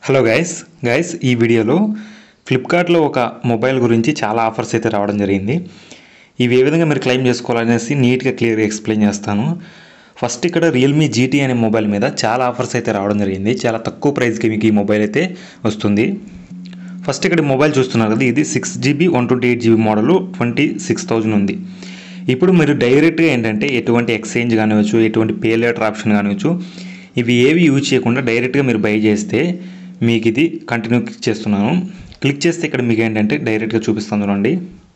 hello guys guys ఈ వీడియోలో ఫ్లిప్కార్ట్లో ఒక మొబైల్ గురించి చాలా ఆఫర్స్ అయితే రావడం జరిగింది ఇవి ఏ విధంగా మీరు క్లెయిమ్ చేసుకోవాలనేసి నీట్గా క్లియర్గా ఎక్స్ప్లెయిన్ చేస్తాను ఫస్ట్ ఇక్కడ రియల్మీ జీటీ అనే మొబైల్ మీద చాలా ఆఫర్స్ అయితే రావడం జరిగింది చాలా తక్కువ ప్రైస్కి మీకు ఈ మొబైల్ అయితే వస్తుంది ఫస్ట్ ఇక్కడ మొబైల్ చూస్తున్నారు కదా ఇది six GB one twenty eight GB model twenty six thousand ఉంది ఇప్పుడు మీరు డైరెక్ట్గా ఏంటంటే ఎటువంటి ఎక్స్చేంజ్ కానివచ్చు ఎటువంటి పే లేటర్ ఆప్షన్ కానివచ్చు ఇవి ఏవి యూజ్ చేయకుండా డైరెక్ట్గా మీరు బై చేస్తే మీకు ఇది కంటిన్యూ క్లిక్ చేస్తున్నాను క్లిక్ చేస్తే ఇక్కడ మీకు ఏంటంటే డైరెక్ట్గా చూపిస్తాను చూడండి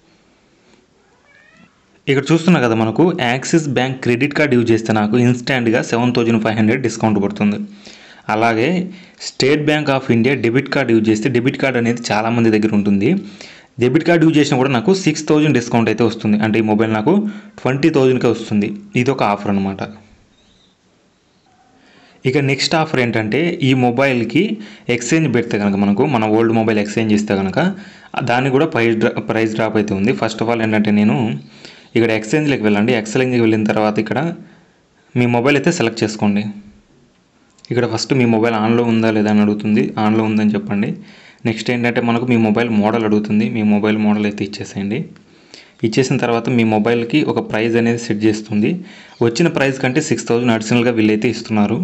ఇక్కడ చూస్తున్నా కదా మనకు Axis Bank credit card use చేస్తే నాకు ఇన్స్టాంట్గా seven thousand five hundred discount పడుతుంది అలాగే State Bank of India debit card use చేస్తే డెబిట్ కార్డ్ అనేది చాలామంది దగ్గర ఉంటుంది డెబిట్ కార్డ్ యూజ్ చేసినా కూడా నాకు సిక్స్ థౌజండ్ డిస్కౌంట్ అయితే వస్తుంది అంటే ఈ మొబైల్ నాకు ట్వంటీ థౌజండ్కే వస్తుంది ఇది ఒక ఆఫర్ అనమాట ఇక నెక్స్ట్ ఆఫర్ ఏంటంటే ఈ మొబైల్కి ఎక్స్చేంజ్ పెడితే కనుక మనకు మన ఓల్డ్ మొబైల్ ఎక్స్చేంజ్ ఇస్తే కనుక దానికి కూడా ప్రైస్ డ్రా ప్రైస్ డ్రాప్ అయితే ఉంది ఫస్ట్ ఆఫ్ ఆల్ ఏంటంటే నేను ఇక్కడ ఎక్స్చేంజ్లోకి వెళ్ళండి ఎక్స్చేంజ్కి వెళ్ళిన తర్వాత ఇక్కడ మీ మొబైల్ అయితే సెలెక్ట్ చేసుకోండి ఇక్కడ ఫస్ట్ మీ మొబైల్ ఆన్లో ఉందా లేదా అని అడుగుతుంది ఆన్లో ఉందని చెప్పండి నెక్స్ట్ ఏంటంటే మనకు మీ మొబైల్ మోడల్ అడుగుతుంది మీ మొబైల్ మోడల్ అయితే ఇచ్చేసేయండి ఇచ్చేసిన తర్వాత మీ మొబైల్కి ఒక ప్రైస్ అనేది సెట్ చేస్తుంది వచ్చిన ప్రైస్ కంటే సిక్స్ థౌజండ్ అడిషనల్గా వీళ్ళైతే ఇస్తున్నారు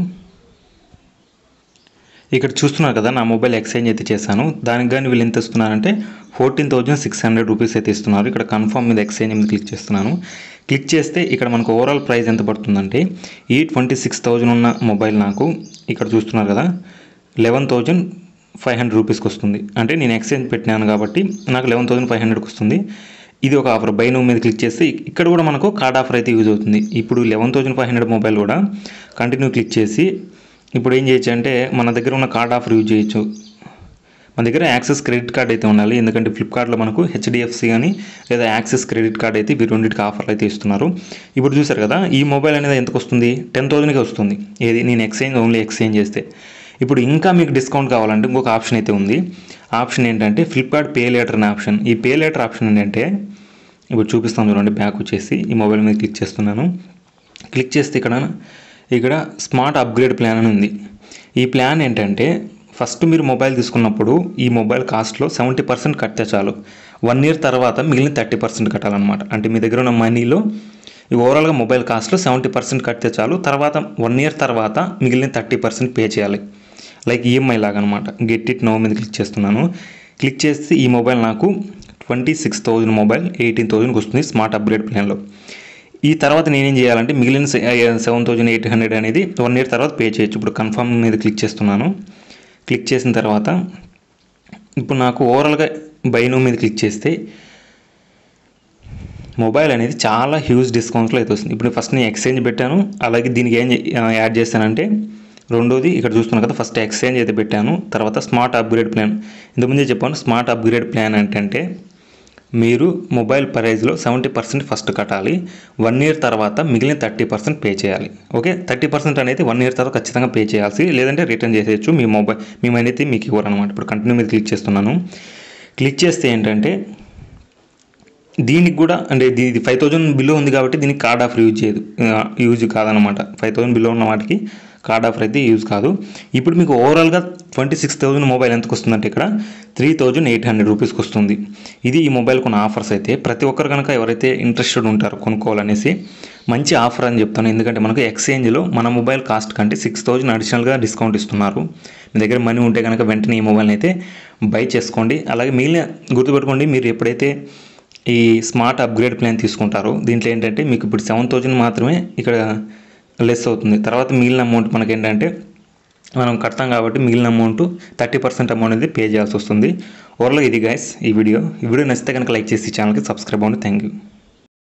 ఇక్కడ చూస్తున్నారు కదా నా మొబైల్ ఎక్స్చేంజ్ అయితే చేశాను దానికి కానీ వీళ్ళు ఎంత ఇస్తున్నారంటే fourteen thousand six hundred rupees అయితే ఇస్తున్నారు ఇక్కడ కన్ఫర్మ్ మీద ఎక్స్చేంజ్ మీద క్లిక్ చేస్తున్నాను క్లిక్ చేస్తే ఇక్కడ మనకు ఓవరాల్ ప్రైస్ ఎంత పడుతుందంటే ఈ ట్వంటీ సిక్స్ థౌజండ్ ఉన్న మొబైల్ నాకు ఇక్కడ చూస్తున్నారు కదా లెవెన్ థౌజండ్ ఫైవ్ హండ్రెడ్ రూపీస్కి వస్తుంది అంటే నేను ఎక్స్చేంజ్ పెట్టినాను కాబట్టి నాకు లెవెన్ థౌసండ్ ఫైవ్ హండ్రెడ్కి వస్తుంది ఇది ఒక ఆఫర్ బై నువ్వు మీద క్లిక్ చేస్తే ఇక్కడ కూడా మనకు కార్డ్ ఆఫర్ అయితే యూజ్ అవుతుంది ఇప్పుడు eleven thousand five hundred mobile కూడా కంటిన్యూ క్లిక్ చేసి ఇప్పుడు ఏం చేయొచ్చు అంటే మన దగ్గర ఉన్న కార్డ్ ఆఫర్ యూజ్ చేయొచ్చు మన దగ్గర యాక్సెస్ క్రెడిట్ కార్డ్ అయితే ఉండాలి ఎందుకంటే ఫ్లిప్కార్ట్లో మనకు హెచ్డిఎఫ్సి కానీ లేదా యాక్సెస్ క్రెడిట్ కార్డ్ అయితే ఇవి రెండింటికి ఆఫర్లు అయితే ఇస్తున్నారు ఇప్పుడు చూసారు కదా ఈ మొబైల్ అనేది ఎంతకు వస్తుంది టెన్ థౌసండ్కి వస్తుంది ఏది నేను ఎక్స్చేంజ్ ఓన్లీ ఎక్స్చేంజ్ చేస్తే ఇప్పుడు ఇంకా మీకు డిస్కౌంట్ కావాలంటే ఇంకొక ఆప్షన్ అయితే ఉంది ఆప్షన్ ఏంటంటే ఫ్లిప్కార్ట్ పే లేటర్ అనే ఆప్షన్ ఈ పే లేటర్ ఆప్షన్ ఏంటంటే ఇప్పుడు చూపిస్తాను చూడండి బ్యాక్ వచ్చేసి ఈ మొబైల్ మీద క్లిక్ చేస్తున్నాను క్లిక్ చేస్తే ఇక్కడ ఇక్కడ స్మార్ట్ అప్గ్రేడ్ ప్లాన్ అని ఉంది ఈ ప్లాన్ ఏంటంటే ఫస్ట్ మీరు మొబైల్ తీసుకున్నప్పుడు ఈ మొబైల్ కాస్ట్లో సెవెంటీ పర్సెంట్ కడితే చాలు వన్ ఇయర్ తర్వాత మిగిలిన థర్టీ పర్సెంట్ కట్టాలన్నమాట అంటే మీ దగ్గర ఉన్న మనీలో ఈ ఓవరాల్గా మొబైల్ కాస్ట్లో సెవెంటీ పర్సెంట్ కడితే చాలు తర్వాత వన్ ఇయర్ తర్వాత మిగిలిన థర్టీ పర్సెంట్ పే చేయాలి లైక్ ఈఎంఐ లాగా అనమాట గెట్ ఇట్ నో మీద క్లిక్ చేస్తున్నాను క్లిక్ చేస్తే ఈ మొబైల్ నాకు twenty six thousand mobile eighteen థౌజండ్కి వస్తుంది స్మార్ట్ అప్గ్రేడ్ ప్లాన్లో ఈ తర్వాత నేనేం చేయాలంటే మిగిలిన సెవెన్ థౌజండ్ ఎయిట్ హండ్రెడ్ అనేది వన్ ఇయర్ తర్వాత పే చేయొచ్చు ఇప్పుడు కన్ఫర్మ్ మీద క్లిక్ చేస్తున్నాను క్లిక్ చేసిన తర్వాత ఇప్పుడు నాకు ఓవరాల్గా బైనో మీద క్లిక్ చేస్తే మొబైల్ అనేది చాలా హ్యూజ్ డిస్కౌంట్స్లో అయితే వస్తుంది ఇప్పుడు ఫస్ట్ నేను ఎక్స్చేంజ్ పెట్టాను అలాగే దీనికి ఏం యాడ్ చేశానంటే రెండోది ఇక్కడ చూస్తున్నాను కదా ఫస్ట్ ఎక్స్చేంజ్ అయితే పెట్టాను తర్వాత స్మార్ట్ అప్గ్రేడ్ ప్లాన్ ఇంతకుముందే చెప్పాను స్మార్ట్ అప్గ్రేడ్ ప్లాన్ ఏంటంటే మీరు మొబైల్ ప్రైస్లో సెవెంటీ పర్సెంట్ ఫస్ట్ కట్టాలి వన్ ఇయర్ తర్వాత మిగిలిన థర్టీ పర్సెంట్ పే చేయాలి ఓకే థర్టీ పర్సెంట్ అనేది వన్ ఇయర్ తర్వాత ఖచ్చితంగా పే చేయాల్సి లేదంటే రిటర్న్ చేసేయచ్చు మీ మొబైల్ మీ మనీ అయితే మీకు ఇవ్వరు అనమాట ఇప్పుడు కంటిన్యూ మీద క్లిక్ చేస్తున్నాను క్లిక్ చేస్తే ఏంటంటే దీనికి కూడా అంటే ఇది ఫైవ్ థౌజండ్ బిలో ఉంది కాబట్టి దీనికి కార్డ్ ఆఫర్ యూజ్ చేయదు యూజ్ కాదనమాట ఫైవ్ థౌజండ్ బిలో ఉన్న వాటికి కార్డ్ ఆఫర్ అయితే యూజ్ కాదు ఇప్పుడు మీకు ఓవరాల్గా ట్వంటీ సిక్స్ థౌజండ్ మొబైల్ ఎంతకు వస్తుందంటే ఇక్కడ త్రీ థౌజండ్ ఎయిట్ హండ్రెడ్ రూపీస్కి వస్తుంది ఇది ఈ మొబైల్ కొన్ని ఆఫర్స్ అయితే ప్రతి ఒక్కరు కనుక ఎవరైతే ఇంట్రెస్టెడ్ ఉంటారో కొనుక్కోవాలనేసి మంచి ఆఫర్ అని చెప్తాను ఎందుకంటే మనకు ఎక్స్చేంజ్లో మన మొబైల్ కాస్ట్ కంటే సిక్స్ థౌజండ్ అడిషనల్గా డిస్కౌంట్ ఇస్తున్నారు మీ దగ్గర మనీ ఉంటే కనుక వెంటనే ఈ మొబైల్ని అయితే బై చేసుకోండి అలాగే మిగిలిన గుర్తుపెట్టుకోండి మీరు ఎప్పుడైతే ఈ స్మార్ట్ అప్గ్రేడ్ ప్లాన్ తీసుకుంటారో దీంట్లో ఏంటంటే మీకు ఇప్పుడు సెవెన్ థౌజండ్ మాత్రమే ఇక్కడ లెస్ అవుతుంది తర్వాత మిగిలిన అమౌంట్ మనకి ఏంటంటే మనం కడతాం కాబట్టి మిగిలిన అమౌంట్ థర్టీ పర్సెంట్ అమౌంట్ అనేది పే చేయాల్సి వస్తుంది ఓవర్లో ఇది గైస్ ఈ వీడియో ఈ వీడియో నచ్చితే కనుక లైక్ చేసి ఛానల్కి సబ్స్క్రైబ్ అవ్వండి థ్యాంక్ యూ